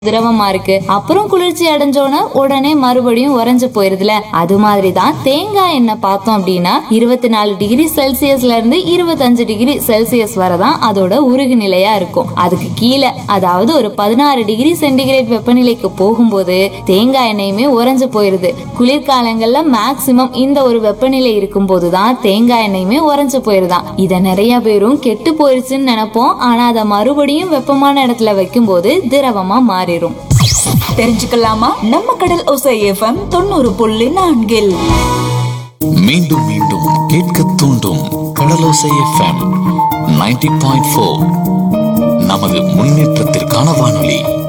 திரவமா இருக்கு அப்புறம் குளிர்ச்சி அடைஞ்சோன உடனே மறுபடியும் உறைஞ்சு போயிருதுல அது மாதிரி தான் தேங்காய் எண்ணெய் பார்த்தோம் அப்படின்னா இருபத்தி நாலு டிகிரி செல்சியஸ்ல இருந்து இருபத்தஞ்சு டிகிரி செல்சியஸ் வரதான் அதோட உருகு நிலையா இருக்கும் அதுக்கு கீழே அதாவது ஒரு பதினாறு டிகிரி சென்டிகிரேட் வெப்பநிலைக்கு போகும்போது தேங்காய் எண்ணெயுமே உறைஞ்சு போயிருது குளிர்காலங்கள்ல மேக்சிமம் இந்த ஒரு வெப்பநிலை இருக்கும்போது தான் தேங்காய் எண்ணெயுமே உறைஞ்சு போயிருதான் இத நிறைய பேரும் கெட்டு போயிருச்சுன்னு நினைப்போம் ஆனா அதை மறுபடியும் வெப்பமான இடத்துல வைக்கும்போது திரவமா மாறிடும் தெரிஞ்சுக்கலாமா நம்ம கடல் ஒசை எஃப்எம் தொண்ணூறு புள்ளி நான்கில் மீண்டும் மீண்டும் கேட்க தூண்டும் Kadalosai FM ninety point four நமது முன்னேற்றத்திற்கான வானொலி